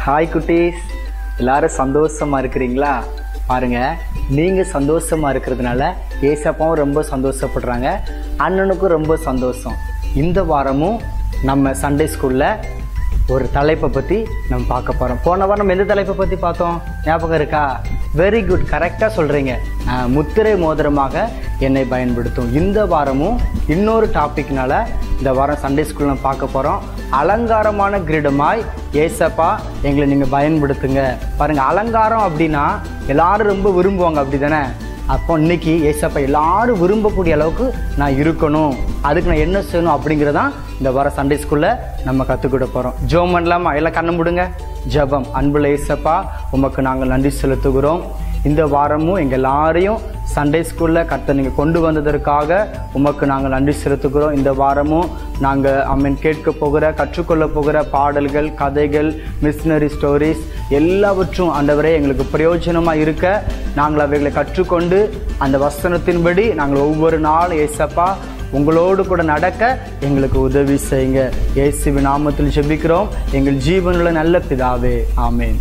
Hi குட்டீஸ் எல்லாரும் சந்தோஷமா இருக்கிறீங்களா பாருங்க நீங்க சந்தோஷமா இருக்கிறதுனால ஏசப்பாவும் ரொம்ப சந்தோஷப்படுறாங்க அண்ணனுக்கும் ரொம்ப சந்தோஷம் இந்த வாரமும் நம்ம சண்டே ஸ்கூல்ல ஒரு தலைப்பை பற்றி நம்ம பார்க்க போகிறோம் போன வாரம் நம்ம எந்த தலைப்பை பற்றி பார்த்தோம் ஞாபகம் இருக்கா வெரி குட் கரெக்டாக சொல்கிறீங்க முத்திரை மோதிரமாக என்னை பயன்படுத்தும் இந்த வாரமும் இன்னொரு டாபிக்னால இந்த வாரம் சண்டே ஸ்கூல் நம்ம பார்க்க போகிறோம் அலங்காரமான கிரீடமாய் ஏசப்பா எங்களை நீங்கள் பயன்படுத்துங்க பாருங்கள் அலங்காரம் அப்படின்னா எல்லாரும் ரொம்ப விரும்புவாங்க அப்படி தானே அப்போ இன்னைக்கு ஏசப்பா எல்லாரும் விரும்பக்கூடிய அளவுக்கு நான் இருக்கணும் அதுக்கு நான் என்ன செய்யணும் அப்படிங்கிறதான் இந்த வார சண்டே ஸ்கூலில் நம்ம கற்றுக்கிட போகிறோம் ஜோம் பண்ணலாமா எல்லாம் கண்ணை முடுங்க ஜெபம் அன்புள்ள ஏசப்பா உமக்கு நாங்கள் நன்றி செலுத்துகிறோம் இந்த வாரமும் எங்கள் எல்லாரையும் சண்டே ஸ்கூலில் கத்த நீங்கள் கொண்டு வந்ததற்காக உமக்கு நாங்கள் நன்றி செலுத்துகிறோம் இந்த வாரமும் நாங்கள் அம்மன் கேட்க போகிற கற்றுக்கொள்ள போகிற பாடல்கள் கதைகள் மிஷினரி ஸ்டோரிஸ் எல்லாவற்றும் ஆண்டவரே எங்களுக்கு பிரயோஜனமாக இருக்க நாங்கள் அவைகளை கற்றுக்கொண்டு அந்த வசனத்தின்படி நாங்கள் ஒவ்வொரு நாள் ஏசப்பா உங்களோடு கூட நடக்க எங்களுக்கு உதவி செய்யுங்க இயேசுவின் நாமத்தில் ஜெபிக்கிறோம் எங்கள் ஜீவனுள்ள நல்ல பிதாவே ஆமென்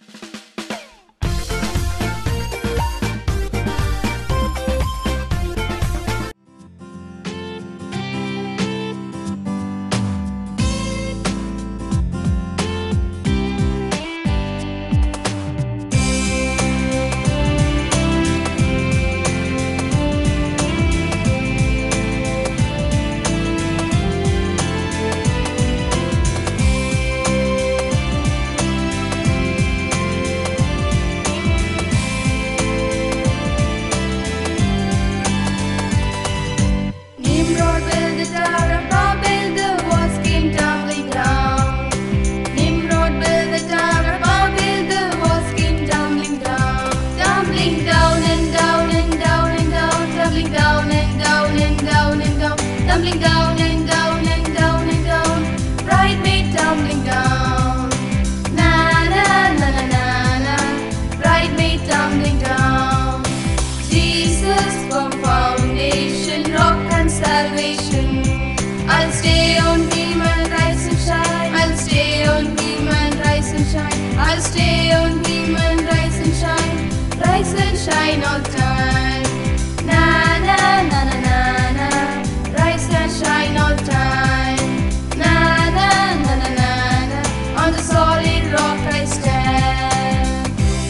Nimrod built the tower of Babel, the walls came tumbling down. Nimrod built the tower of Babel, the walls came tumbling down. Tumbling down and down and down and down, tumbling down and down and down and down, tumbling down and down and down and down. Pride made tumbling down. Na na na na na na. Pride made tumbling down. Jesus for foundation, rock and salvation. I'll stay on him and rise and shine. I'll stay on him and rise and shine. I'll stay on him and rise and shine. Rise and shine all time. Na na na na na na. Rise and shine all time. Na na na na na na. On the solid rock I stand.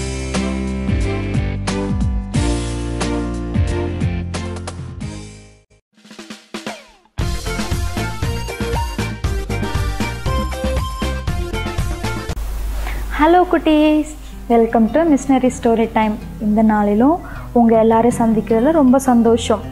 Hello குட்டீஸ் welcome to missionary story time இந்த நாளிலும் உங்கள் எல்லாரையும் சந்திக்கிறதுல ரொம்ப சந்தோஷம்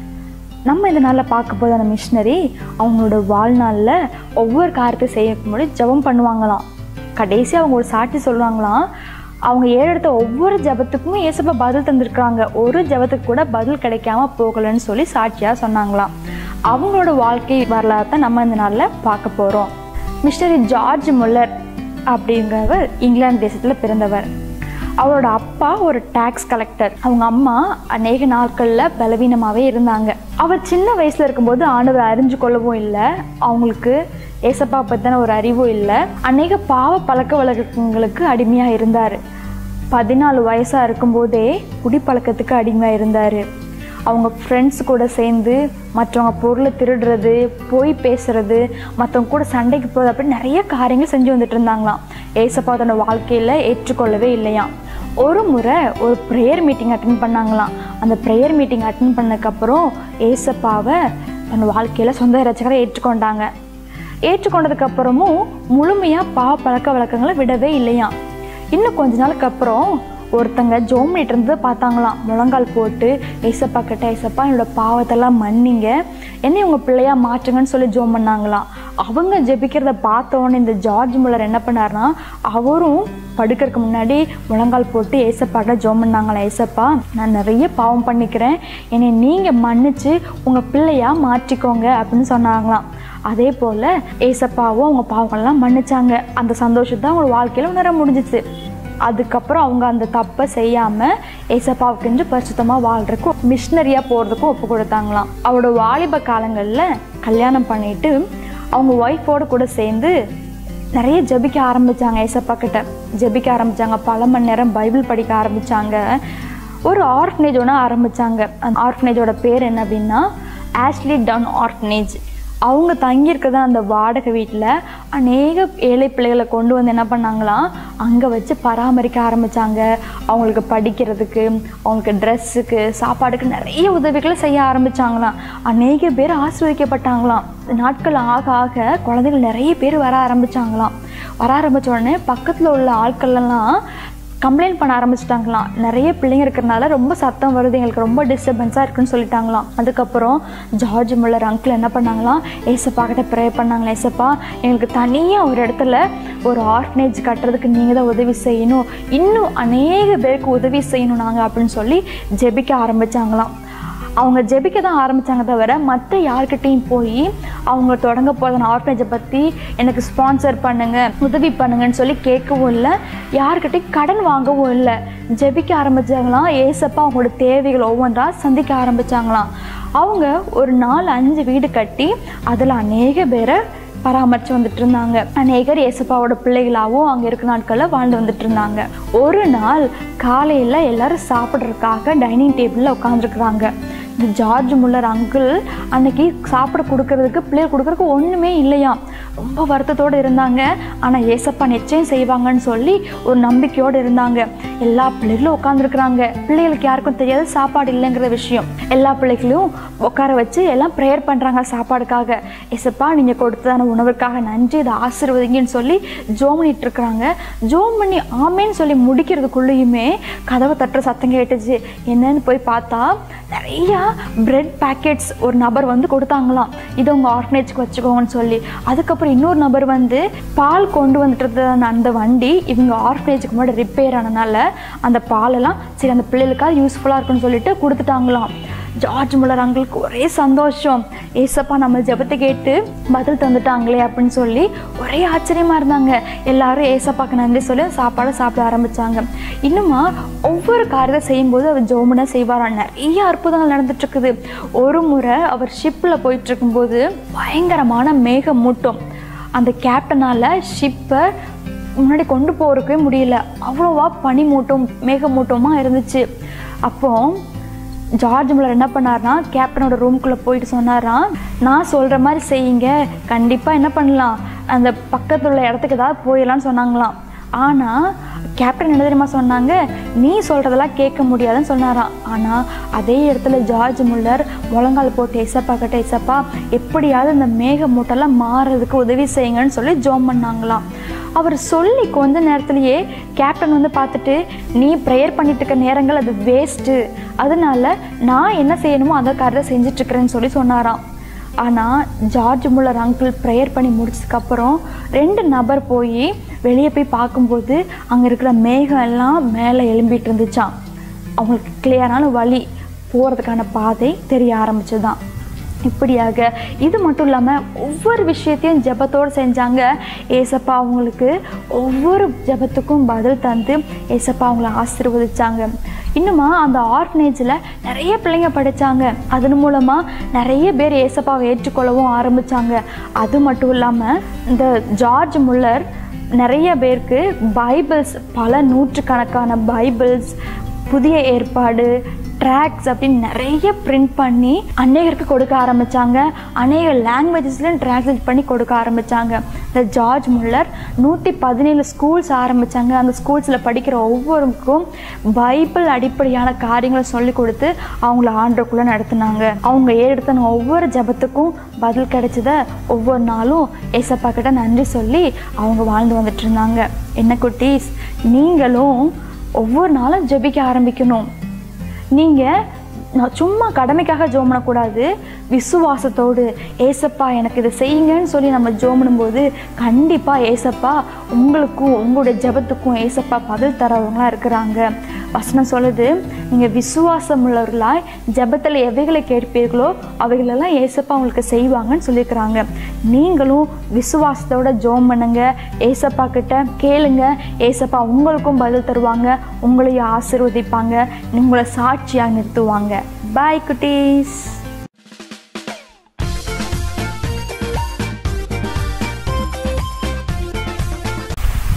நம்ம இந்த நாளில் பார்க்க போகிற அந்த மிஷினரி அவங்களோட வாழ்நாளில் ஒவ்வொரு காரியத்தை செய்யறதுக்கு முன்னாடி ஜெபம் பண்ணுவாங்களாம் கடைசி அவங்க ஒரு சாட்சி சொல்லுவாங்களாம் அவங்க ஏறெடுத்த ஒவ்வொரு ஜெபத்துக்குமே ஏசப்பா பதில் தந்திருக்காங்க ஒரு ஜெபத்துக்கு கூட பதில் கிடைக்காம போகலைன்னு சொல்லி சாட்சியாக சொன்னாங்களாம் அவங்களோட வாழ்க்கை வரலாறு தான் நம்ம இந்த நாளில் பார்க்க போகிறோம் மிஸ்டரி ஜார்ஜ் முல்லர் அப்படிங்கிறவர் இங்கிலாந்து தேசத்தில் பிறந்தவர் அவரோட அப்பா ஒரு டாக்ஸ் கலெக்டர் அவங்க அம்மா அநேக நாட்களில் பலவீனமாகவே இருந்தாங்க அவர் சின்ன வயசில் இருக்கும்போது ஆண்டவர் அறிஞ்சு கொள்ளவும் இல்லை அவங்களுக்கு ஏசப்பா பற்றின ஒரு அறிவும் இல்லை அநேக பாவ பழக்க வழக்கங்களுக்கு அடிமையாக இருந்தார் பதினாலு வயசாக இருக்கும்போதே குடிப்பழக்கத்துக்கு அடிமையாக இருந்தார் அவங்க ஃப்ரெண்ட்ஸ் கூட சேர்ந்து மற்றவங்க பொருளை திருடுறது பொய் பேசுறது மற்றவங்க கூட சண்டைக்கு போகிறது அப்படி நிறைய காரியங்கள் செஞ்சு வந்துட்டு இருந்தாங்களாம் ஏசப்பா தன்னோட வாழ்க்கையில் ஏற்றுக்கொள்ளவே இல்லையாம் ஒரு முறை ஒரு ப்ரேயர் மீட்டிங் அட்டன் பண்ணாங்களாம் அந்த ப்ரேயர் மீட்டிங் அட்டன் பண்ணதுக்கப்புறம் ஏசப்பாவை தன் வாழ்க்கையில் சொந்த ரச்சகரை ஏற்றுக்கொண்டாங்க ஏற்றுக்கொண்டதுக்கப்புறமும் முழுமையாக பாவ பழக்க வழக்கங்களை விடவே இல்லையாம் இன்னும் கொஞ்ச நாளுக்கு அப்புறம் ஒருத்தங்க ஜோம் பண்ணிட்டு இருந்ததை பார்த்தாங்களாம் முழங்கால் போட்டு ஏசப்பா கிட்ட ஏசப்பா என்னோட பாவத்தெல்லாம் மன்னிங்க என்னை உங்கள் பிள்ளையா மாற்றுங்கன்னு சொல்லி ஜோம் பண்ணாங்களாம் அவங்க ஜெபிக்கிறத பார்த்தோன்னே இந்த ஜார்ஜ் முல்லர் என்ன பண்ணார்னா அவரும் படுக்கறதுக்கு முன்னாடி முழங்கால் போட்டு ஏசப்பாட்ட ஜோம் பண்ணாங்களாம் ஏசப்பா நான் நிறைய பாவம் பண்ணிக்கிறேன் என்னை நீங்கள் மன்னிச்சு உங்கள் பிள்ளையா மாற்றிக்கோங்க அப்படின்னு சொன்னாங்களாம் அதே போல் ஏசப்பாவும் அவங்க பாவங்கள்லாம் மன்னிச்சாங்க அந்த சந்தோஷத்தை அவங்க வாழ்க்கையில் உணர முடிஞ்சிச்சு அதுக்கப்புறம் அவங்க அந்த தப்பை செய்யாமல் ஏசப்பாவுக்கு பரிசுத்தமாக வாழ்றதுக்கும் மிஷினரியாக போகிறதுக்கும் ஒப்பு கொடுத்தாங்களாம் அவரோட வாலிப காலங்களில் கல்யாணம் பண்ணிட்டு அவங்க ஒய்ஃபோடு கூட சேர்ந்து நிறைய ஜெபிக்க ஆரம்பித்தாங்க ஏசப்பா கிட்ட ஜெபிக்க ஆரம்பித்தாங்க பல மணி நேரம் பைபிள் படிக்க ஆரம்பித்தாங்க ஒரு ஆர்ஃபனேஜ் ஒன்று ஆரம்பித்தாங்க அந்த ஆர்ஃபனேஜோட பேர் என்ன அப்படின்னா ஆஷ்லி டவுன் ஆர்ஃபனேஜ் அவங்க தங்கியிருக்கிறத அந்த வாடகை வீட்டில் அநேக ஏழை பிள்ளைகளை கொண்டு வந்து என்ன பண்ணாங்களாம் அங்கே வச்சு பராமரிக்க ஆரம்பித்தாங்க அவங்களுக்கு படிக்கிறதுக்கு அவங்களுக்கு ட்ரெஸ்ஸுக்கு சாப்பாடுக்கு நிறைய உதவிகளை செய்ய ஆரம்பித்தாங்களாம் அநேக பேர் ஆசிர்வதிக்கப்பட்டாங்களாம் நாட்கள் ஆக ஆக குழந்தைகள் நிறைய பேர் வர ஆரம்பித்தாங்களாம் வர ஆரம்பித்த உடனே பக்கத்தில் உள்ள ஆட்கள்லாம் கம்ப்ளைண்ட் பண்ண ஆரம்பிச்சிட்டாங்களாம் நிறைய பிள்ளைங்க இருக்கிறனால ரொம்ப சத்தம் வருது எங்களுக்கு ரொம்ப டிஸ்டர்பன்ஸாக இருக்குன்னு சொல்லிட்டாங்களாம் அதுக்கப்புறம் ஜார்ஜ் முல்லர் அங்கிள் என்ன பண்ணாங்களாம் ஏசப்பா கிட்ட ப்ரே பண்ணாங்களா ஏசப்பா எங்களுக்கு தனியாக ஒரு இடத்துல ஒரு ஆர்ஃபனேஜ் கட்டுறதுக்கு நீங்கள் தான் உதவி செய்யணும் இன்னும் அநேக பேருக்கு உதவி செய்யணும் நாங்கள் அப்படின்னு சொல்லி ஜெபிக்க ஆரம்பித்தாங்களாம் அவங்க ஜெபிக்க தான் ஆரம்பித்தாங்க தவிர மற்ற யார்கிட்டையும் போய் அவங்க தொடங்க போகிறத ஆர்ஃபனேஜை பற்றி எனக்கு ஸ்பான்சர் பண்ணுங்க உதவி பண்ணுங்கன்னு சொல்லி கேட்கவும் இல்லை யார்கிட்டையும் கடன் வாங்கவும் இல்லை ஜெபிக்க ஆரம்பிச்சாங்களாம் ஏசப்பா அவங்களோட தேவைகள் ஒவ்வொன்றா சந்திக்க ஆரம்பிச்சாங்களாம் அவங்க ஒரு நாலு அஞ்சு வீடு கட்டி அதில் அநேக பேரை பராமரித்து வந்துட்டு இருந்தாங்க அநேகர் ஏசப்பாவோட பிள்ளைகளாகவும் அங்கே இருக்க நாட்களில் வாழ்ந்து வந்துட்டு இருந்தாங்க ஒரு நாள் காலையில் எல்லாரும் சாப்பிட்றதுக்காக டைனிங் டேபிளில் உட்காந்துருக்குறாங்க இந்த ஜார்ஜ் முல்லர் அங்கிள் அன்னைக்கு சாப்பிட கொடுக்கறதுக்கு பிள்ளைகள் கொடுக்கறதுக்கு ஒன்றுமே இல்லையாம் ரொம்ப வருத்தத்தோடு இருந்தாங்க ஆனால் ஏசப்பா நிச்சயம் செய்வாங்கன்னு சொல்லி ஒரு நம்பிக்கையோடு இருந்தாங்க எல்லா பிள்ளைகளும் உட்காந்துருக்குறாங்க பிள்ளைகளுக்கு யாருக்கும் தெரியாது சாப்பாடு இல்லைங்கிற விஷயம் எல்லா பிள்ளைகளையும் உட்கார வச்சு எல்லாம் ப்ரேயர் பண்ணுறாங்க சாப்பாடுக்காக ஏசப்பா நீங்கள் கொடுத்ததான உணவுக்காக நன்றி இதை ஆசீர்வதிங்கன்னு சொல்லி ஜோம் பண்ணிட்டு இருக்கிறாங்க ஜோம் பண்ணி ஆமேன்னு சொல்லி முடிக்கிறதுக்குள்ளேயுமே கதவை தட்டுற சத்தம் கேட்டுச்சு என்னன்னு போய் பார்த்தா நிறையா பிரெட் பேக்கெட்ஸ் ஒரு நபர் வந்து கொடுத்தாங்களாம் இதை உங்கள் ஆர்ஃபனேஜ்க்கு வச்சுக்கோங்கன்னு சொல்லி அதுக்கப்புறம் இன்னொரு நபர் வந்து பால் கொண்டு வந்துட்டு இருந்த அந்த வண்டி இவங்க ஆர்ஃபனேஜுக்கு முன்னாடி ரிப்பேர் ஆனனால அந்த பாலெல்லாம் சரி அந்த பிள்ளைகளுக்காக யூஸ்ஃபுல்லாக இருக்குன்னு சொல்லிட்டு கொடுத்துட்டாங்களாம் ஜார்ஜ் முல்லர் அங்கிளுக்கு ஒரே சந்தோஷம் ஏசப்பா நம்ம ஜெபத்தை கேட்டு பதில் தந்துட்டாங்களே அப்படின்னு சொல்லி ஒரே ஆச்சரியமாக இருந்தாங்க எல்லாரும் ஏசப்பாக்கு நன்றி சொல்லி சாப்பாடை சாப்பிட ஆரம்பித்தாங்க இன்னுமா ஒவ்வொரு காரியத்தை செய்யும்போது அவர் ஜோமுனா செய்வாராம் நிறைய அற்புதங்கள் நடந்துட்டு இருக்குது ஒரு முறை அவர் ஷிப்பில் போயிட்டு இருக்கும்போது பயங்கரமான மேகமூட்டம் அந்த கேப்டனால் ஷிப்பை முன்னாடி கொண்டு போகிறக்கவே முடியல அவ்வளோவா பனிமூட்டம் மேகமூட்டமாக இருந்துச்சு அப்போ ஜார்ஜ் முல்லர் என்ன பண்ணார்னா கேப்டனோட ரூம்குள்ளே போயிட்டு சொன்னாராம் நான் சொல்கிற மாதிரி செய்யுங்க கண்டிப்பாக என்ன பண்ணலாம் அந்த பக்கத்தில் உள்ள இடத்துக்கு ஏதாவது போயிடலான்னு சொன்னாங்களாம் ஆனால் கேப்டன் என்ன தெரியுமா சொன்னாங்க நீ சொல்கிறதெல்லாம் கேட்க முடியாதுன்னு சொன்னாராம் ஆனால் அதே இடத்துல ஜார்ஜ் முல்லர் முழங்கால் போட்டு எசப்பா கிட்ட எசப்பா எப்படியாவது இந்த மேக மூட்டெல்லாம் மாறுறதுக்கு உதவி செய்யுங்கன்னு சொல்லி ஜோம் பண்ணாங்களாம் அவர் சொல்லி கொஞ்ச நேரத்திலேயே கேப்டன் வந்து பார்த்துட்டு நீ ப்ரேயர் பண்ணிட்டு இருக்க நேரங்கள் அது வேஸ்ட்டு அதனால நான் என்ன செய்யணுமோ அந்த காரியத்தை செஞ்சிட்ருக்கிறேன்னு சொல்லி சொன்னாராம் ஆனால் ஜார்ஜ் முல்லர் அங்கிள் ப்ரேயர் பண்ணி முடிச்சதுக்கப்புறம் ரெண்டு நபர் போய் வெளியே போய் பார்க்கும்போது அங்கே இருக்கிற மேகம் எல்லாம் மேலே எழும்பிட்டு இருந்துச்சாம் அவங்களுக்கு கிளியரான வழி போகிறதுக்கான பாதை தெரிய ஆரம்பிச்சுதான் இப்படியாக இது மட்டும் இல்லாமல் ஒவ்வொரு விஷயத்தையும் ஜெபத்தோடு செஞ்சாங்க ஏசப்பா அவங்களுக்கு ஒவ்வொரு ஜெபத்துக்கும் பதில் தந்து ஏசப்பா அவங்கள ஆசீர்வதிச்சாங்க இன்னுமா அந்த ஆர்ஃபனேஜில் நிறைய பிள்ளைங்க படித்தாங்க அதன் மூலமாக நிறைய பேர் ஏசப்பாவை ஏற்றுக்கொள்ளவும் ஆரம்பித்தாங்க அது மட்டும் இல்லாமல் இந்த ஜார்ஜ் முல்லர் நிறைய பேருக்கு பைபிள்ஸ் பல நூற்றுக்கணக்கான பைபிள்ஸ் புதிய ஏற்பாடு ட்ராக்ஸ் அப்படின்னு நிறைய பிரிண்ட் பண்ணி அநேகருக்கு கொடுக்க ஆரம்பித்தாங்க அநேக லாங்குவேஜஸ்லையும் டிரான்ஸ்லேட் பண்ணி கொடுக்க ஆரம்பித்தாங்க இந்த ஜார்ஜ் முல்லர் நூற்றி பதினேழு ஸ்கூல்ஸ் ஆரம்பித்தாங்க அந்த ஸ்கூல்ஸில் படிக்கிற ஒவ்வொருக்கும் பைபிள் அடிப்படையான காரியங்களை சொல்லி கொடுத்து அவங்கள ஆண்டுக்குள்ளே நடத்துனாங்க அவங்க ஏறெடுத்த ஒவ்வொரு ஜபத்துக்கும் பதில் கிடைச்சத ஒவ்வொரு நாளும் ஏசப்பா கிட்ட நன்றி சொல்லி அவங்க வாழ்ந்து வந்துட்டு இருந்தாங்க என்ன குட்டீஸ் நீங்களும் ஒவ்வொரு நாளும் ஜெபிக்க ஆரம்பிக்கணும் நீங்கள் நான் சும்மா கடமைக்காக ஜோம் பண்ணக்கூடாது விசுவாசத்தோடு ஏசப்பா எனக்கு இதை செய்யுங்கன்னு சொல்லி நம்ம ஜோம் பண்ணும்போது கண்டிப்பாக ஏசப்பா உங்களுக்கும் உங்களுடைய ஜெபத்துக்கும் ஏசப்பா பதில் தரவங்களா இருக்கிறாங்க வசனம் சொல்லுது நீங்கள் விசுவாசம் உள்ளவர்களாய் ஜெபத்தில் எவைகளை கேட்பீர்களோ அவைகளெல்லாம் ஏசப்பா உங்களுக்கு செய்வாங்கன்னு சொல்லியிருக்கிறாங்க நீங்களும் விசுவாசத்தோட ஜோம் பண்ணுங்க ஏசப்பா கிட்ட கேளுங்க ஏசப்பா உங்களுக்கும் பதில் தருவாங்க உங்களையும் ஆசீர்வதிப்பாங்க உங்களை சாட்சியாக நிறுத்துவாங்க பாய் குட்டீஸ்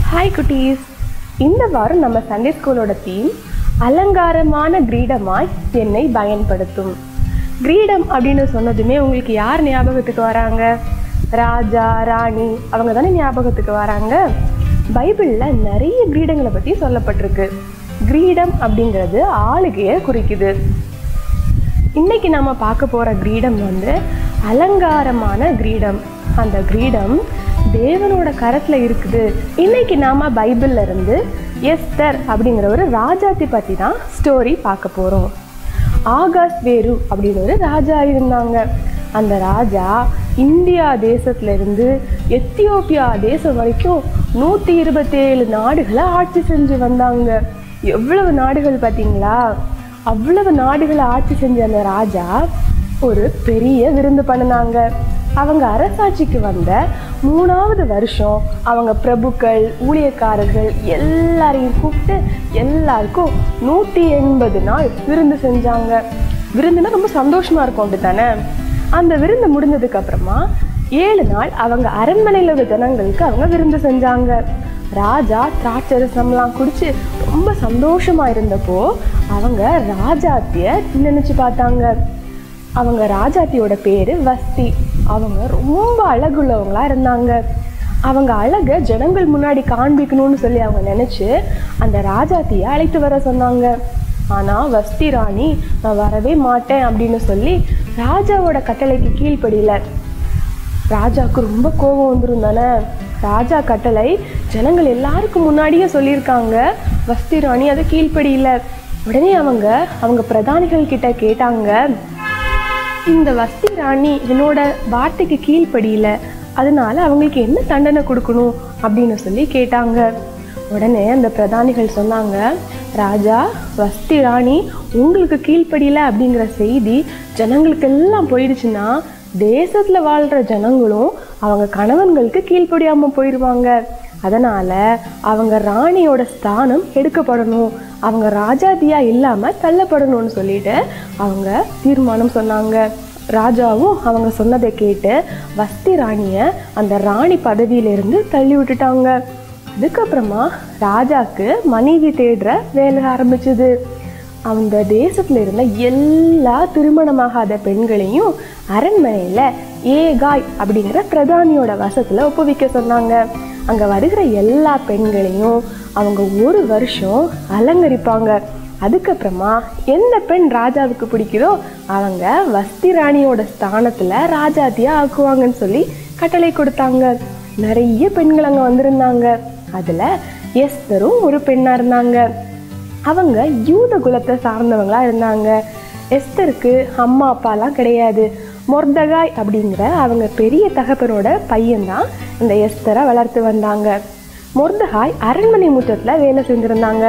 ஹாய் குட்டீஸ் இந்த வாரம் நம்ம சண்டே ஸ்கூலோட தீம் அலங்காரமான கிரீடமாய் என்னை பயன்படுத்தும் கிரீடம் அப்படின்னு சொன்னதுமே உங்களுக்கு யார் ஞாபகத்துக்கு வராங்க ராஜா ராணி அவங்க தானே ஞாபகத்துக்கு வராங்க பைபிளில் நிறைய கிரீடங்களை பற்றி சொல்லப்பட்டிருக்கு கிரீடம் அப்படிங்கிறது ஆளுகையை குறிக்குது இன்னைக்கு நாம பார்க்க போற கிரீடம் வந்து அலங்காரமான கிரீடம் அந்த கிரீடம் தேவனோட கரத்துல இருக்குது இன்னைக்கு நாம பைபிள்ல இருந்து எஸ்தர் அப்படிங்கிற ஒரு ராஜாத்தி பத்தி தான் ஸ்டோரி பார்க்க போறோம் ஆகாஷ் வேரு அப்படின்னு ஒரு ராஜா இருந்தாங்க அந்த ராஜா இந்தியா தேசத்துல இருந்து எத்தியோப்பியா தேசம் வரைக்கும் நூத்தி இருபத்தேழு நாடுகளை ஆட்சி செஞ்சு வந்தாங்க எவ்வளவு நாடுகள் பார்த்தீங்களா அவ்வளவு நாடுகளை ஆட்சி செஞ்ச அந்த ராஜா ஒரு பெரிய விருந்து பண்ணினாங்க அவங்க அரசாட்சிக்கு வந்த மூணாவது வருஷம் அவங்க பிரபுக்கள் ஊழியக்காரர்கள் எல்லாரையும் கூப்பிட்டு எல்லாருக்கும் நூற்றி எண்பது நாள் விருந்து செஞ்சாங்க விருந்துனா ரொம்ப சந்தோஷமா இருக்கும் அப்படி தானே அந்த விருந்து முடிஞ்சதுக்கு அப்புறமா ஏழு நாள் அவங்க அரண்மனையில் உள்ள ஜனங்களுக்கு அவங்க விருந்து செஞ்சாங்க ராஜா திராட்சரசம்லாம் குடிச்சு ரொம்ப சந்தோஷமா இருந்தப்போ அவங்க ராஜாத்திய நினைச்சு பார்த்தாங்க அவங்க ராஜாத்தியோட பேரு வஸ்தி அவங்க ரொம்ப அழகுள்ளவங்களா இருந்தாங்க அவங்க அழகை ஜனங்கள் முன்னாடி காண்பிக்கணும்னு சொல்லி அவங்க நினைச்சு அந்த ராஜாத்திய அழைத்து வர சொன்னாங்க ஆனா வஸ்தி ராணி நான் வரவே மாட்டேன் அப்படின்னு சொல்லி ராஜாவோட கட்டளைக்கு கீழ்ப்படியில ராஜாவுக்கு ரொம்ப கோபம் வந்துரும் தானே ராஜா கட்டளை ஜனங்கள் எல்லாருக்கும் முன்னாடியே சொல்லியிருக்காங்க வஸ்தி ராணி அதை கீழ்ப்படியில உடனே அவங்க அவங்க பிரதானிகள் கிட்ட கேட்டாங்க இந்த வஸ்தி ராணி என்னோட வார்த்தைக்கு கீழ்ப்படியில அதனால அவங்களுக்கு என்ன தண்டனை கொடுக்கணும் அப்படின்னு சொல்லி கேட்டாங்க உடனே அந்த பிரதானிகள் சொன்னாங்க ராஜா வஸ்தி ராணி உங்களுக்கு கீழ்ப்படியில அப்படிங்கிற செய்தி ஜனங்களுக்கு எல்லாம் போயிடுச்சுன்னா தேசத்துல வாழ்ற ஜனங்களும் அவங்க கணவன்களுக்கு கீழ்ப்படியாம போயிடுவாங்க அதனால அவங்க ராணியோட ஸ்தானம் எடுக்கப்படணும் அவங்க ராஜாதியா இல்லாம தள்ளப்படணும்னு சொல்லிட்டு அவங்க தீர்மானம் சொன்னாங்க ராஜாவும் அவங்க சொன்னதை கேட்டு வஸ்தி ராணிய அந்த ராணி பதவியிலிருந்து தள்ளி விட்டுட்டாங்க அதுக்கப்புறமா ராஜாக்கு மனைவி தேடுற வேலை ஆரம்பிச்சது அந்த தேசத்துல இருந்த எல்லா திருமணமாகாத பெண்களையும் அரண்மனையில ஏகாய் அப்படிங்கிற பிரதானியோட வசத்துல ஒப்புவிக்க சொன்னாங்க அங்க வருகிற எல்லா பெண்களையும் அவங்க ஒரு வருஷம் அலங்கரிப்பாங்க அதுக்கப்புறமா எந்த பெண் ராஜாவுக்கு பிடிக்குதோ அவங்க வஸ்தி ராணியோட ஸ்தானத்துல ராஜாத்தியா ஆக்குவாங்கன்னு சொல்லி கட்டளை கொடுத்தாங்க நிறைய பெண்கள் அங்க வந்திருந்தாங்க அதுல எஸ்தரும் ஒரு பெண்ணா இருந்தாங்க அவங்க யூத குலத்தை சார்ந்தவங்களா இருந்தாங்க எஸ்தருக்கு அம்மா அப்பாலாம் கிடையாது மொர்தகாய் அப்படிங்கிற அவங்க பெரிய தகப்பனோட பையன்தான் இந்த எஸ்தரை வளர்த்து வந்தாங்க மொர்தகாய் அரண்மனை முற்றத்தில் வேலை செஞ்சுருந்தாங்க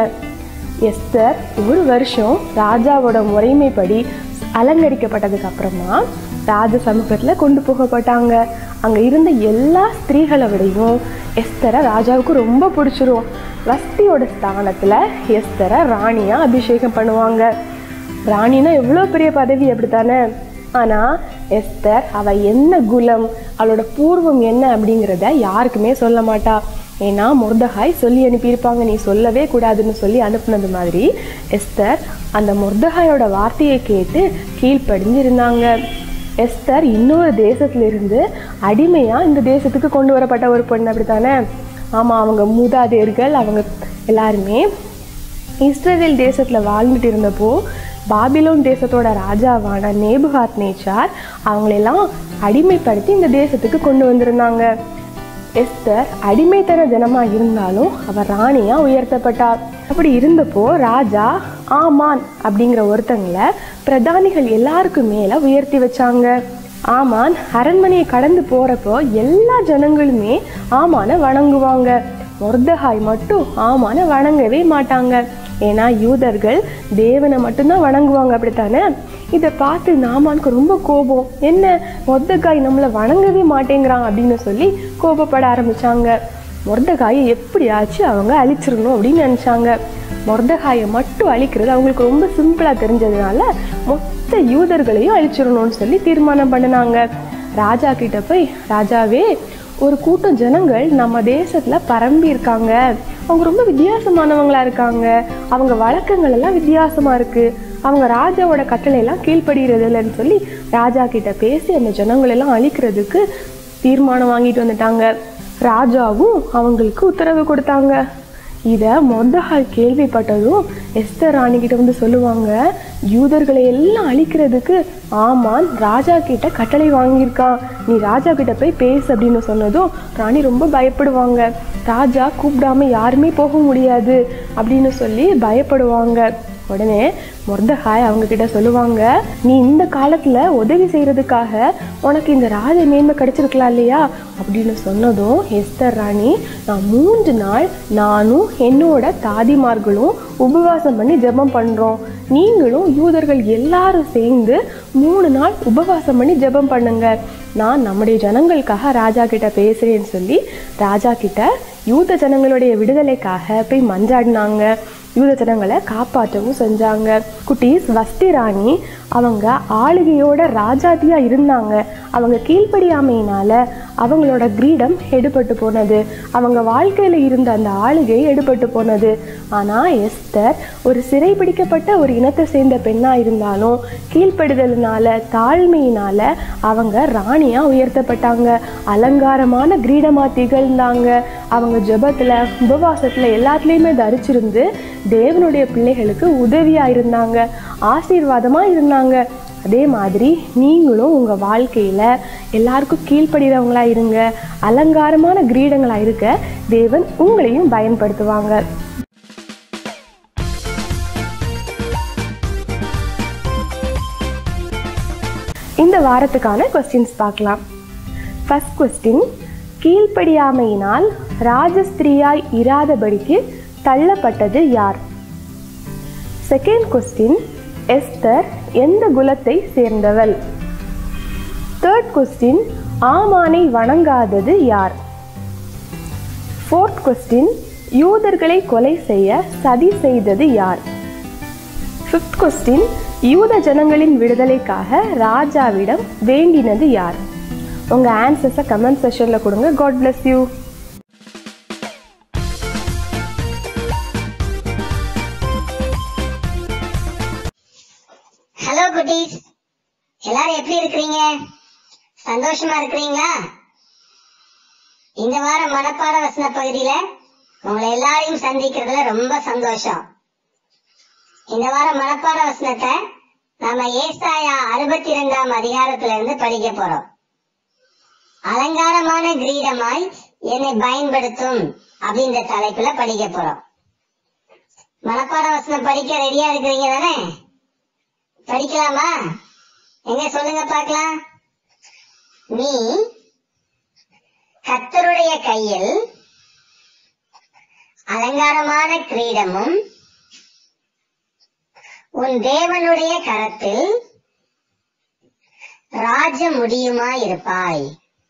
எஸ்தர் ஒரு வருஷம் ராஜாவோட முறைமைப்படி அலங்கரிக்கப்பட்டதுக்கு அப்புறமா ராஜ சமூகத்தில் கொண்டு போகப்பட்டாங்க அங்கே இருந்த எல்லா ஸ்திரீகளை விடையும் எஸ்தரை ராஜாவுக்கு ரொம்ப பிடிச்சிரும் வஸ்தியோட ஸ்தானத்தில் எஸ்தரை ராணியாக அபிஷேகம் பண்ணுவாங்க ராணினா எவ்வளோ பெரிய பதவி அப்படித்தானே ஆனால் எஸ்தர் அவ என்ன குலம் அவளோட பூர்வம் என்ன அப்படிங்கிறத யாருக்குமே சொல்ல மாட்டா ஏன்னா முர்தகாய் சொல்லி அனுப்பியிருப்பாங்க நீ சொல்லவே கூடாதுன்னு சொல்லி அனுப்புனது மாதிரி எஸ்தர் அந்த முர்தகாயோட வார்த்தையை கேட்டு கீழ்ப்படிஞ்சு இருந்தாங்க எஸ்தர் இன்னொரு தேசத்துல இருந்து அடிமையா இந்த தேசத்துக்கு கொண்டு வரப்பட்ட ஒரு பொண்ணு அப்படித்தானே ஆமா அவங்க மூதாதையர்கள் அவங்க எல்லாருமே இஸ்ரேல் தேசத்துல வாழ்ந்துட்டு இருந்தப்போ பாபிலோன் தேசத்தோட ராஜாவான நேபுகாத் நேச்சார் அவங்களெல்லாம் அடிமைப்படுத்தி இந்த தேசத்துக்கு கொண்டு வந்திருந்தாங்க எஸ்தர் அடிமைத்தன ஜனமா இருந்தாலும் அவர் ராணியா உயர்த்தப்பட்டார் அப்படி இருந்தப்போ ராஜா ஆமான் அப்படிங்கிற ஒருத்தங்களை பிரதானிகள் எல்லாருக்கும் மேல உயர்த்தி வச்சாங்க ஆமான் அரண்மனையை கடந்து போறப்போ எல்லா ஜனங்களுமே ஆமான வணங்குவாங்க மொர்தகாய் மட்டும் ஆமான வணங்கவே மாட்டாங்க ஏன்னா யூதர்கள் தேவனை மட்டும்தான் வணங்குவாங்க அப்படித்தானே இதை பார்த்து நாமானுக்கு ரொம்ப கோபம் என்ன மொர்தகாய் நம்மளை வணங்கவே மாட்டேங்கிறான் அப்படின்னு சொல்லி கோபப்பட ஆரம்பிச்சாங்க மொர்தகாயை எப்படியாச்சும் அவங்க அழிச்சிடணும் அப்படின்னு நினச்சாங்க மொர்தகாயை மட்டும் அழிக்கிறது அவங்களுக்கு ரொம்ப சிம்பிளாக தெரிஞ்சதுனால மொத்த யூதர்களையும் அழிச்சிடணும்னு சொல்லி தீர்மானம் பண்ணினாங்க ராஜா கிட்ட போய் ராஜாவே ஒரு கூட்டம் ஜனங்கள் நம்ம தேசத்தில் பரம்பி இருக்காங்க அவங்க ரொம்ப வித்தியாசமானவங்களா இருக்காங்க அவங்க வழக்கங்கள் எல்லாம் வித்தியாசமா இருக்கு அவங்க ராஜாவோட கட்டளை எல்லாம் கீழ்ப்படுகிறது இல்லைன்னு சொல்லி ராஜா கிட்ட பேசி அந்த ஜனங்கள் எல்லாம் அழிக்கிறதுக்கு தீர்மானம் வாங்கிட்டு வந்துட்டாங்க ராஜாவும் அவங்களுக்கு உத்தரவு கொடுத்தாங்க இதை மொர்தஹாய் கேள்விப்பட்டதும் எஸ்தர் ராணிக்கிட்ட வந்து சொல்லுவாங்க யூதர்களை எல்லாம் அழிக்கிறதுக்கு ஆமான் ராஜா கிட்ட கட்டளை வாங்கியிருக்கான் நீ ராஜா கிட்ட போய் பேசு அப்படின்னு சொன்னதும் ராணி ரொம்ப பயப்படுவாங்க ராஜா கூப்பிடாம யாருமே போக முடியாது அப்படின்னு சொல்லி பயப்படுவாங்க உடனே மொர்தஹாய் அவங்க கிட்ட சொல்லுவாங்க நீ இந்த காலத்துல உதவி செய்யறதுக்காக உனக்கு இந்த ராஜ மேன்மை கிடைச்சிருக்கலாம் இல்லையா அப்படின்னு சொன்னதும் எஸ்தர் ராணி நான் மூன்று நாள் நானும் என்னோட தாதிமார்களும் உபவாசம் பண்ணி ஜெபம் பண்றோம் நீங்களும் யூதர்கள் எல்லாரும் சேர்ந்து மூணு நாள் உபவாசம் பண்ணி ஜெபம் பண்ணுங்க நான் நம்முடைய ஜனங்களுக்காக ராஜா கிட்ட பேசுறேன்னு சொல்லி ராஜா கிட்ட யூத ஜனங்களுடைய விடுதலைக்காக போய் மன்றாடினாங்க யூத ஜனங்களை காப்பாற்றவும் செஞ்சாங்க குட்டீஸ் வஸ்தி ராணி அவங்க ஆளுகையோட ராஜாதியா இருந்தாங்க அவங்க கீழ்ப்படியாமையினால அவங்களோட கிரீடம் எடுபட்டு போனது அவங்க வாழ்க்கையில இருந்த அந்த ஆளுகை எடுபட்டு போனது ஆனா எஸ்தர் ஒரு சிறைபிடிக்கப்பட்ட ஒரு இனத்தை சேர்ந்த பெண்ணா இருந்தாலும் கீழ்ப்படுதலினால தாழ்மையினால அவங்க ராணியா உயர்த்தப்பட்டாங்க அலங்காரமான கிரீடமா திகழ்ந்தாங்க அவங்க ஜெபத்துல உபவாசத்துல எல்லாத்துலேயுமே தரிச்சிருந்து தேவனுடைய பிள்ளைகளுக்கு உதவியா இருந்தாங்க ஆசீர்வாதமா இருந்தாங்க அதே மாதிரி நீங்களும் உங்க வாழ்க்கையில எல்லாருக்கும் கீழ்ப்படுகிறவங்களா இருங்க அலங்காரமான கிரீடங்களா இருக்க தேவன் உங்களையும் பயன்படுத்துவாங்க இந்த வாரத்துக்கான கொஸ்டின்ஸ் பார்க்கலாம் ஃபர்ஸ்ட் கொஸ்டின் கீழ்ப்படியாமையினால் ராஜஸ்திரியாய் இராதபடிக்கு தள்ளப்பட்டது யார் செகண்ட் கொஸ்டின் எஸ்தர் எந்த குலத்தை சேர்ந்தவள் தேர்ட் கொஸ்டின் ஆமானை வணங்காதது யார் ஃபோர்த் கொஸ்டின் யூதர்களை கொலை செய்ய சதி செய்தது யார் ஃபிஃப்த் கொஸ்டின் யூத ஜனங்களின் விடுதலைக்காக ராஜாவிடம் வேண்டினது யார் உங்க ஆன்சர்ஸை கமெண்ட் செஷன்ல கொடுங்க காட் bless யூ ஹலோ குட்டீஸ் எல்லாரும் எப்படி இருக்கிறீங்க சந்தோஷமா இருக்கிறீங்களா இந்த வாரம் மனப்பாட வசன பகுதியில உங்களை எல்லாரையும் சந்திக்கிறதுல ரொம்ப சந்தோஷம் இந்த வாரம் மனப்பாட வசனத்தை நாம ஏசாயா அறுபத்தி இரண்டாம் அதிகாரத்துல இருந்து படிக்க போறோம் அலங்காரமான கிரீடமாய் என்னை பயன்படுத்தும் அப்படின்ற தலைப்புல படிக்க போறோம் மனப்பாட வசனம் படிக்க ரெடியா இருக்கிறீங்க தானே படிக்கலாமா எங்க சொல்லுங்க பார்க்கலாம் நீ கர்த்தருடைய கையில் அலங்காரமான கிரீடமும் உன் தேவனுடைய கரத்தில் ராஜ முடியுமா இருப்பாய்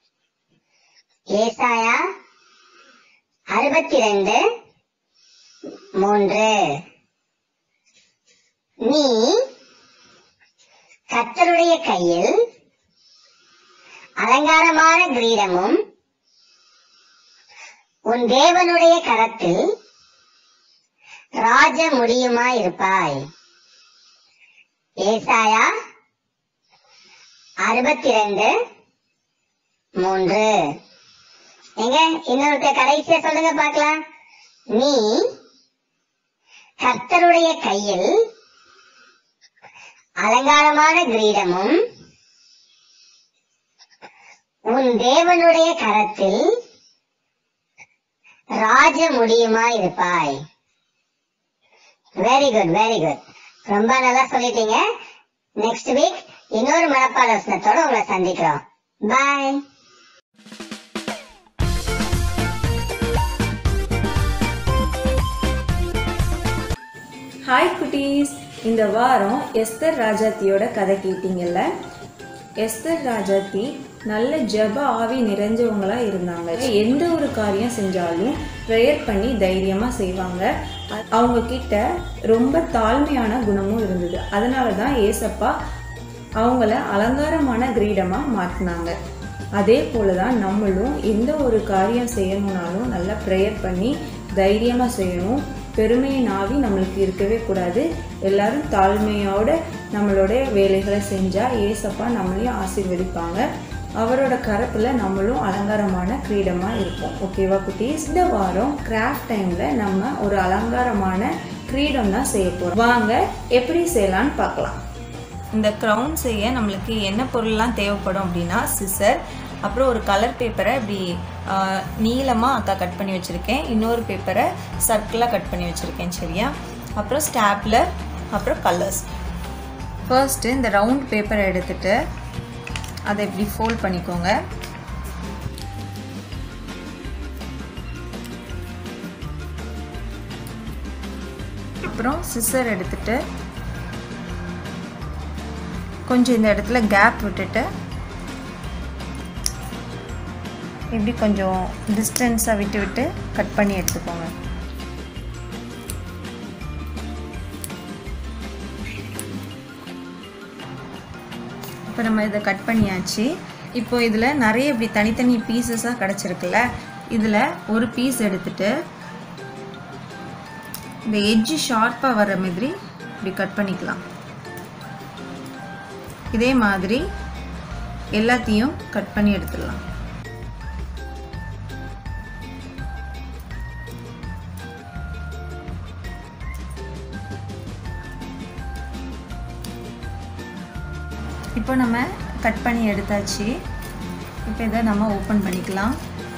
ஏசாயா அறுபத்தி ரெண்டு மூன்று நீ கர்த்தருடைய கையில் அலங்காரமான கிரீடமும் உன் தேவனுடைய கரத்தில் ராஜ முடியுமா இருப்பாய் ஏசாயா அறுபத்தி ரெண்டு மூன்று எங்க இன்னொருத்த கடைசியா சொல்லுங்க பார்க்கலாம் நீ கர்த்தருடைய கையில் அலங்காரமான கிரீடமும் உன் தேவனுடைய கரத்தில் ராஜ முடியுமா இருப்பாய் வெரி குட் வெரி குட் ரொம்ப நல்லா சொல்லிட்டீங்க நெக்ஸ்ட் வீக் இன்னொரு மனப்பாட வசனத்தோட உங்களை சந்திக்கிறோம் பாய் ஹாய் குட்டீஸ் இந்த வாரம் எஸ்தர் ராஜாத்தியோட கதை கேட்டீங்கல்ல எஸ்தர் ராஜாத்தி நல்ல ஜெப ஆவி நிறைஞ்சவங்களா இருந்தாங்க எந்த ஒரு காரியம் செஞ்சாலும் ப்ரேயர் பண்ணி தைரியமாக செய்வாங்க அ- அவங்க கிட்ட ரொம்ப தாழ்மையான குணமும் இருந்தது அதனால தான் ஏசப்பா அவங்கள அலங்காரமான கிரீடமாக மாற்றினாங்க அதே போல தான் நம்மளும் எந்த ஒரு காரியம் செய்யணும்னாலும் நல்லா ப்ரேயர் பண்ணி தைரியமாக செய்யணும் பெருமையின் ஆவி நம்மளுக்கு இருக்கவே கூடாது எல்லாரும் தாழ்மையோட நம்மளோட வேலைகளை செஞ்சால் ஏசப்பா நம்மளையும் ஆசீர்வதிப்பாங்க அவரோட கரத்தில் நம்மளும் அலங்காரமான கிரீடமாக இருப்போம் ஓகேவா குட்டீஸ் இந்த வாரம் கிராஃப்ட் டைமில் நம்ம ஒரு அலங்காரமான கிரீடம் தான் செய்ய போகிறோம் வாங்க எப்படி செய்யலான்னு பார்க்கலாம் இந்த க்ரௌன் செய்ய நம்மளுக்கு என்ன பொருள்லாம் தேவைப்படும் அப்படின்னா சிசர் அப்புறம் ஒரு கலர் பேப்பரை இப்படி நீளமாக அக்கா கட் பண்ணி வச்சுருக்கேன் இன்னொரு பேப்பரை சர்க்கிளாக கட் பண்ணி வச்சுருக்கேன் சரியா அப்புறம் ஸ்டாப்லர் அப்புறம் கலர்ஸ் ஃபர்ஸ்ட்டு இந்த ரவுண்ட் பேப்பரை எடுத்துட்டு அதை இப்படி ஃபோல்ட் பண்ணிக்கோங்க அப்புறம் சிசர் எடுத்துட்டு கொஞ்சம் இந்த இடத்துல கேப் விட்டுட்டு இப்படி கொஞ்சம் டிஸ்டன்ஸாக விட்டு விட்டு கட் பண்ணி எடுத்துக்கோங்க இப்போ நம்ம இதை கட் பண்ணியாச்சு இப்போ இதில் நிறைய இப்படி தனித்தனி பீசஸாக கிடச்சிருக்குல்ல இதில் ஒரு பீஸ் எடுத்துட்டு இந்த எட்ஜு ஷார்ப்பாக வர மாதிரி இப்படி கட் பண்ணிக்கலாம் இதே மாதிரி எல்லாத்தையும் கட் பண்ணி எடுத்துடலாம் இப்போ நம்ம கட் பண்ணி எடுத்தாச்சு இப்போ இதை நம்ம ஓப்பன் பண்ணிக்கலாம்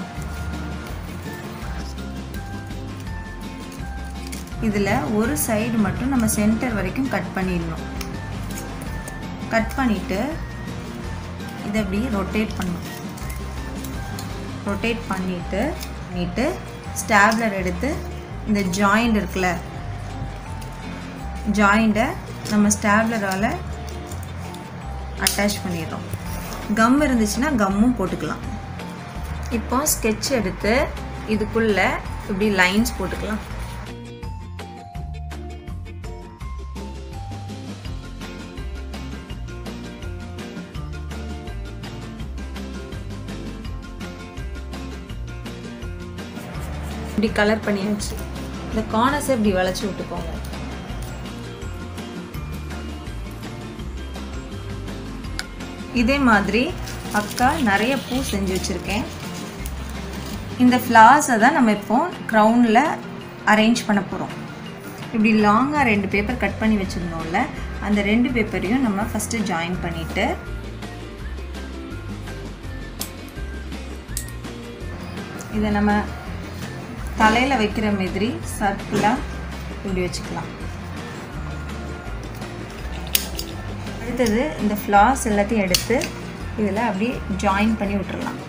இதில் ஒரு சைடு மட்டும் நம்ம சென்டர் வரைக்கும் கட் பண்ணிடணும் கட் பண்ணிவிட்டு இதை இப்படி ரொட்டேட் பண்ணணும் ரொட்டேட் பண்ணிவிட்டு பண்ணிட்டு ஸ்டாப்லர் எடுத்து இந்த ஜாயிண்ட் இருக்குல்ல ஜாயிண்ட்டை நம்ம ஸ்டாப்லரால் அட்டாச் பண்ணிடுறோம் கம் இருந்துச்சுன்னா கம்மும் போட்டுக்கலாம் இப்போ ஸ்கெட்ச் எடுத்து இதுக்குள்ளே இப்படி லைன்ஸ் போட்டுக்கலாம் இப்படி கலர் பண்ணியாச்சு இந்த கார்னர்ஸை இப்படி வளைச்சி விட்டுக்கோங்க இதே மாதிரி அக்கா நிறைய பூ செஞ்சு வச்சுருக்கேன் இந்த ஃப்ளார்ஸை தான் நம்ம இப்போ க்ரௌனில் அரேஞ்ச் பண்ண போகிறோம் இப்படி லாங்காக ரெண்டு பேப்பர் கட் பண்ணி வச்சுருந்தோம்ல அந்த ரெண்டு பேப்பரையும் நம்ம ஃபஸ்ட்டு ஜாயின் பண்ணிவிட்டு இதை நம்ம தலையில் வைக்கிற மாதிரி சர்க்கிளாக இப்படி வச்சுக்கலாம் அடுத்தது இந்த ஃப்ளார்ஸ் எல்லாத்தையும் எடுத்து இதில் அப்படியே ஜாயின் பண்ணி விட்டுறலாம்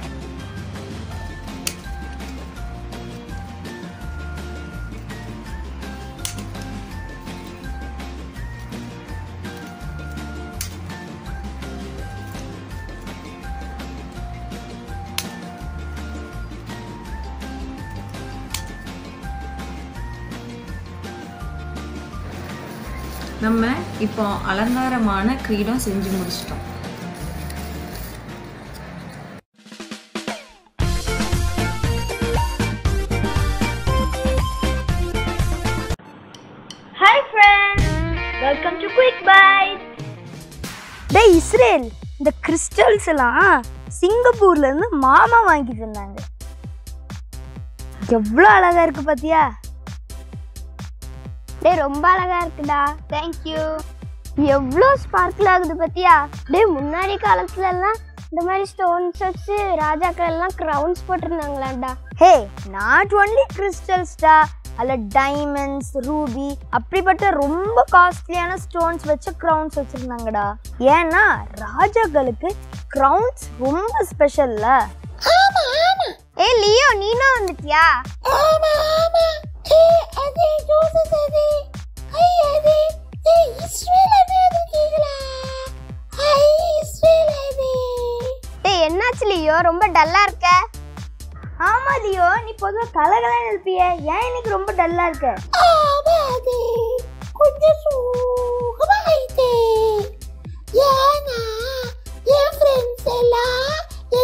நம்ம இப்போ அலங்காரமான கிரீடம் செஞ்சு முடிச்சிட்டோம் hi friends welcome to quick bite டேய் இஸ்ரேல் இந்த கிறிஸ்டல்ஸ் எல்லாம் சிங்கப்பூர்ல இருந்து மாமா வாங்கி தந்தாங்க எவ்வளோ அழகா இருக்கு பாத்தியா டேய் ரொம்ப அழகா இருக்குடா தேங்க் யூ எவ்வளோ ஸ்பார்க்கிள் ஆகுது பாத்தியா டேய் முன்னாடி காலத்துல எல்லாம் இந்த மாதிரி ஸ்டோன்ஸ் வச்சு ராஜாக்கள் எல்லாம் க்ரௌன்ஸ் போட்டிருந்தாங்களாடா ஹே நாட் ஒன்லி கிறிஸ்டல்ஸ்டா அல்ல டைமண்ட்ஸ் ரூபி அப்படிப்பட்ட ரொம்ப காஸ்ட்லியான ஸ்டோன்ஸ் வச்ச க்ரௌன்ஸ் வச்சிருந்தாங்கடா ஏன்னா ராஜாக்களுக்கு க்ரௌன்ஸ் ரொம்ப ஸ்பெஷல்ல ஆமா ஆமா ஏ லியோ நீனும் வந்துட்டியா ஆமா ஆமா ஏ அது ஜோசஸ் அது ஐ அது ஏ இஸ்ரேல் அது அது கேக்கலா ஐ இஸ்ரேல் அது ஏய் என்னாச்சு லியோ ரொம்ப டல்லா இருக்க ஆமா லியோ நீ பொதுவாக கலகலன்னு இருப்பியே ஏன் இன்னைக்கு ரொம்ப டல்லா இருக்க ஆமா அது கொஞ்சம் சோகமா ஆயிட்டே ஏன்னா என் ஃப்ரெண்ட்ஸ் எல்லாம்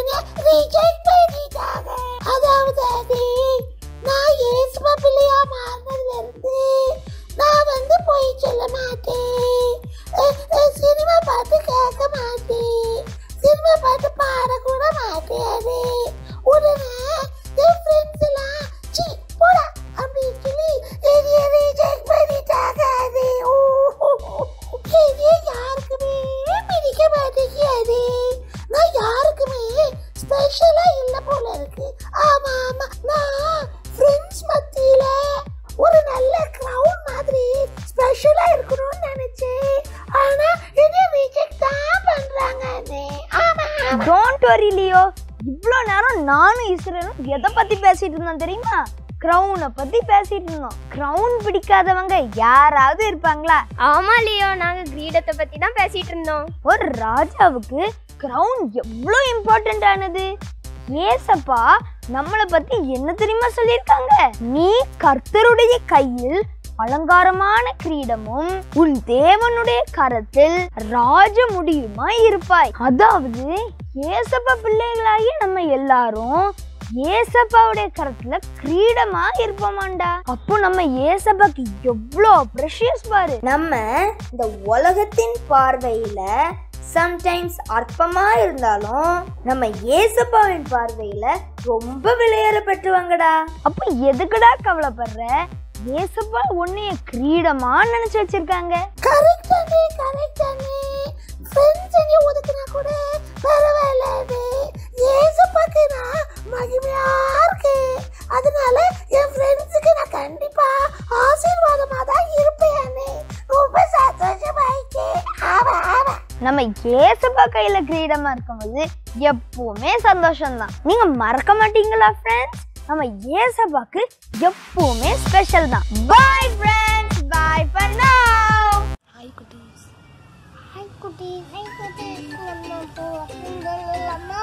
டோன்ட் வரி லியோ இவ்வளோ நேரம் நானும் இஸ்ரேலும் எதை பத்தி பேசிட்டு இருந்தோம் தெரியுமா க்ரௌனை பத்தி பேசிட்டு இருந்தோம் க்ரௌன் பிடிக்காதவங்க யாராவது இருப்பாங்களா ஆமா லியோ நாங்க கிரீடத்தை பத்தி தான் பேசிட்டு இருந்தோம் ஒரு ராஜாவுக்கு க்ரௌன் எவ்வளோ இம்பார்ட்டன்ட் ஆனது ஏசப்பா நம்மளை பத்தி என்ன தெரியுமா சொல்லியிருக்காங்க நீ கர்த்தருடைய கையில் அலங்காரமான கிரீடமும் உன் தேவனுடைய கரத்தில் ராஜ முடியுமா இருப்பாய் அதாவது ஏசப்பா பிள்ளைகளாகிய நம்ம எல்லாரும் ஏசப்பாவுடைய கரத்துல கிரீடமா இருப்போமாண்டா அப்போ நம்ம ஏசப்பாக்கு எவ்வளோ ப்ரெஷியஸ் பாரு நம்ம இந்த உலகத்தின் பார்வையில சம்டைம்ஸ் அற்பமா இருந்தாலும் நம்ம ஏசப்பாவின் பார்வையில ரொம்ப விலையேற பெற்றுவாங்கடா அப்ப எதுக்குடா கவலைப்படுற ஏசப்பா உன்னைய கிரீடமா நினைச்சு வச்சிருக்காங்க கரெக்ட் அண்ணே கரெக்ட் அண்ணே ஃப்ரெண்ட்ஸ் அண்ணே ஒதுக்குனா கூட பரவாயில்ல அண்ணே ஏசப்பாக்கு நான் மகிமையா இருக்கு அதனால என் ஃப்ரெண்ட்ஸுக்கு நான் கண்டிப்பா ஆசீர்வாதமா தான் இருப்பேன் அண்ணே ரொம்ப சந்தோஷமாயிட்டு ஆமா ஆமா நம்ம ஏசப்பா கையில கிரீடமா இருக்கும்போது எப்பவுமே சந்தோஷம்தான் நீங்க மறக்க மாட்டீங்களா ஃப்ரெண்ட்ஸ் நம்ம ஏசப்பாக்கு எப்பவுமே ஸ்பெஷல் தான் bye friends bye for now hi குட்டீஸ் ஹாய் குட்டீஸ் நம்ம இப்போ வசந்தலாமா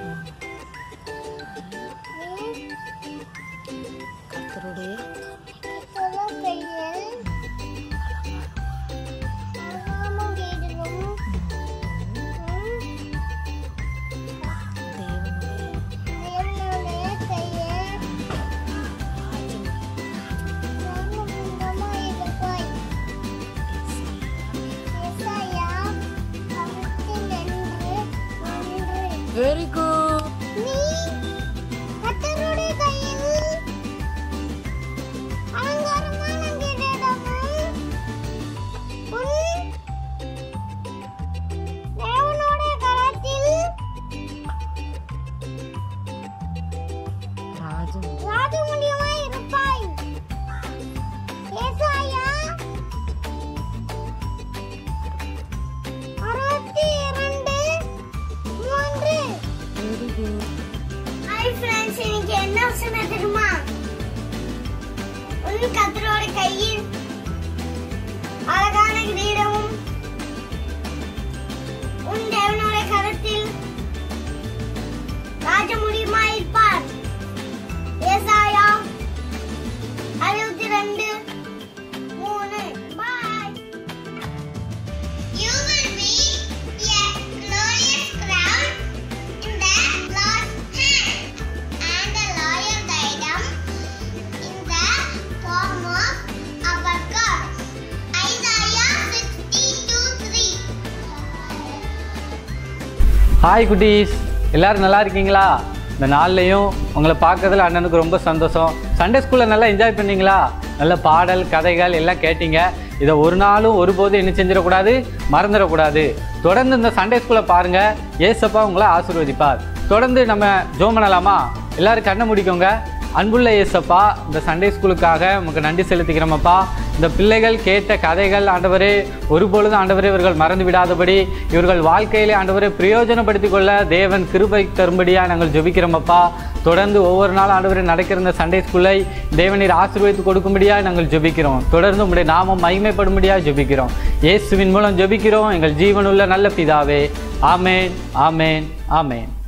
கத்தருடைய கையில் அழகாம வீடுகளும் தேவனுடைய கையில் ராஜமுண்டமா இருப்பாய் ஏசாயா அவற்றில் என்று ஒன்று வெரி குட் நீ கர்த்தருடைய கையில் அலங்காரமான கிரீடமும் உன் தேவனுடைய கரத்தில் ராஜமுடியமாய் இருப்பாய் ஏசாயா அறுபத்தி இரண்டு மூன்று ஹாய் ஃப்ரெண்ட்ஸ் இன்னைக்கு என்ன விஷயம் தெரியுமா உன் கத்தரோட கையில் அழகான கிரீடமும் உன் தேவனோட கரத்தில் ராஜமுடியுமா இருப்பார் ஏசாயா அறுபத்தி ரெண்டு மூணு bye You will be a glorious crown in the Lord's hand, and a loyal diadem in the palm of our God. Isaiah 62 3. Hi குட்டீஸ் எல்லாரும் நல்லா இருக்கீங்களா இந்த நாள்லையும் உங்களை பார்க்கறதுல அண்ணனுக்கு ரொம்ப சந்தோஷம் சண்டே ஸ்கூலில் நல்லா என்ஜாய் பண்ணீங்களா நல்ல பாடல் கதைகள் எல்லாம் கேட்டீங்க இதை ஒரு நாளும் ஒருபோதும் என்ன செஞ்சிடக்கூடாது மறந்துடக்கூடாது தொடர்ந்து இந்த சண்டே ஸ்கூலை பாருங்கள் ஏசப்பா உங்களை ஆசீர்வதிப்பார் தொடர்ந்து நம்ம ஜோம் பண்ணலாமா எல்லாரும் கண்ணை முடிக்கோங்க அன்புள்ள ஏசப்பா இந்த சண்டே ஸ்கூலுக்காக உமக்கு நன்றி செலுத்திக்கிறோமப்பா இந்த பிள்ளைகள் கேட்ட கதைகள் ஆண்டவரே ஒருபொழுதும் ஆண்டவரே இவர்கள் மறந்து விடாதபடி இவர்கள் வாழ்க்கையிலே ஆண்டவரை பிரயோஜனப்படுத்திக் கொள்ள தேவன் கிருபை தரும்படியாக நாங்கள் ஜெபிக்கிறோமப்பா தொடர்ந்து ஒவ்வொரு நாள் ஆண்டவரை நடக்கிற இந்த சண்டே ஸ்கூலை தேவனீர் ஆசீர்வதித்து கொடுக்கும்படியாக நாங்கள் ஜெபிக்கிறோம் தொடர்ந்து உங்களுடைய நாமம் மகிமைப்படும்படியாக ஜெபிக்கிறோம் இயேசுவின் மூலம் ஜெபிக்கிறோம் எங்கள் ஜீவனுள்ள நல்ல பிதாவே ஆமேன் ஆமேன் ஆமேன்